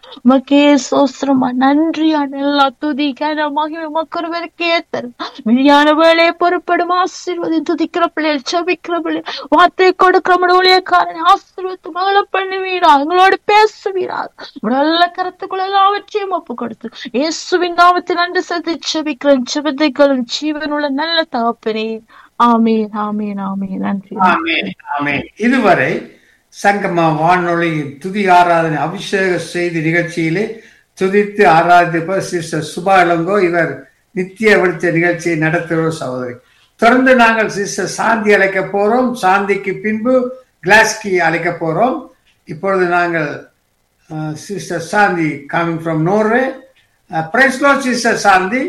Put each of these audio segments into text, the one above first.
உமக்கே சோஸ்திரமா நன்றியா நல்லா துதி கன மகிமை மக்கொருவருக்கே தரும் வெளியான வேலையை பொறுப்படும் ஆசீர்வதி துதிக்கிற பிள்ளைகள் செபிக்கிற பிள்ளைகள் வார்த்தை கொடுக்கிற ஊழியக்காரன் ஆசீர்வத்து மகள பண்ணுவீரா எங்களோடு பேசுவீரா நல்ல கருத்துக்குள்ள எல்லாவற்றையும் ஒப்பு கொடுத்து இயேசுவின் நாமத்தில் அன்று சதி செபிக்கிறேன் செபத்தைகளும் ஜீவனுள்ள நல்ல தகப்பனே ஆமேன் ஆமேன் ஆமேன் நன்றி ஆமென் ஆமென் இதுவரை சங்கமா வானொலியின் துதி ஆராதனை அபிஷேக செய்தி நிகழ்ச்சியிலே துதித்து ஆராதிப்ப சிஸ்டர் சுபா இளங்கோ இவர் நித்திய வெளிச்ச நிகழ்ச்சியை நடத்துகிற சகோதரி தொடர்ந்து நாங்கள் சிஸ்டர் சாந்தி அழைக்க போறோம் சாந்திக்கு பின்பு கிளாஸ்கி அழைக்க போறோம் இப்பொழுது நாங்கள் sister Shanti coming from Norway praise lord sister Shanti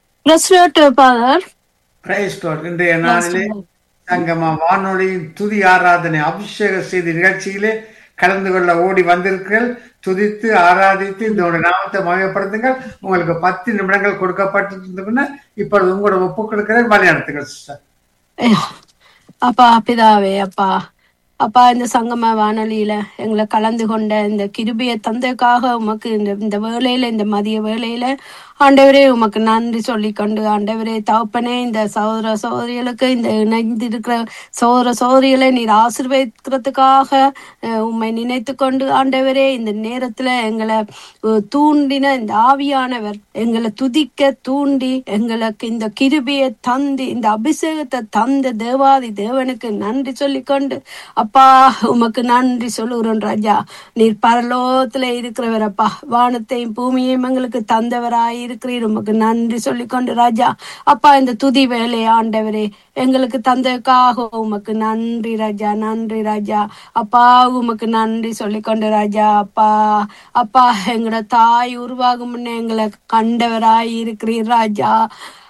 father praise இன்றைய நாளிலே சங்கமா வானொலியின் துதி ஆராதனை அபிஷேக செய்தி நிகழ்ச்சியிலே கலந்து கொள்ள ஓடி வந்திருக்கிறீர்கள் துதித்து ஆராதித்து இந்த நாமத்தை மயப்படுத்துங்கள் உங்களுக்கு பத்து நிமிடங்கள் கொடுக்கப்பட்டிருந்ததுன்னா இப்பொழுது உங்களோட ஒப்பு கொடுக்கிறேன் வழிநடத்துங்கள் சிஸ்டர் அப்பா பிதாவே அப்பா அப்பா இந்த சங்கம வானொலியில எங்களை கலந்து கொண்ட இந்த கிருபிய தந்தைக்காக உமக்கு இந்த இந்த வேளையில இந்த மதிய வேளையில ஆண்டவரே உமக்கு நன்றி சொல்லிக்கொண்டு ஆண்டவரே தகப்பனே இந்த சகோதர சகோதரிகளுக்கு இந்த இணைந்து இருக்கிற சகோதர சகோதரிகளை நீர் ஆசீர்வதிக்கிறதுக்காக அஹ், உம்மை நினைத்து கொண்டு ஆண்டவரே இந்த நேரத்துல எங்களை அஹ், தூண்டின இந்த ஆவியானவர் எங்களை துதிக்க தூண்டி எங்களுக்கு இந்த கிருபியை தந்து இந்த அபிஷேகத்தை தந்த தேவாதி தேவனுக்கு நன்றி சொல்லிக்கொண்டு அப்பா உமக்கு நன்றி சொல்லுகிறோம் ராஜா நீர் பரலோகத்துல இருக்கிறவர் அப்பா வானத்தையும் பூமியையும் எங்களுக்கு தந்தவராய் இருக்கிறீர் உமக்கு நன்றி சொல்லிக்கொண்டு ராஜா அப்பா இந்த துதி வேலையை ஆண்டவரே எங்களுக்கு தந்ததுக்காக உமக்கு நன்றி ராஜா நன்றி ராஜா அப்பா உமக்கு நன்றி சொல்லிக்கொண்டு ராஜா அப்பா அப்பா எங்களோட தாய் உருவாகும் முன்னே எங்களை கண்டவராய் இருக்கிறீர் ராஜா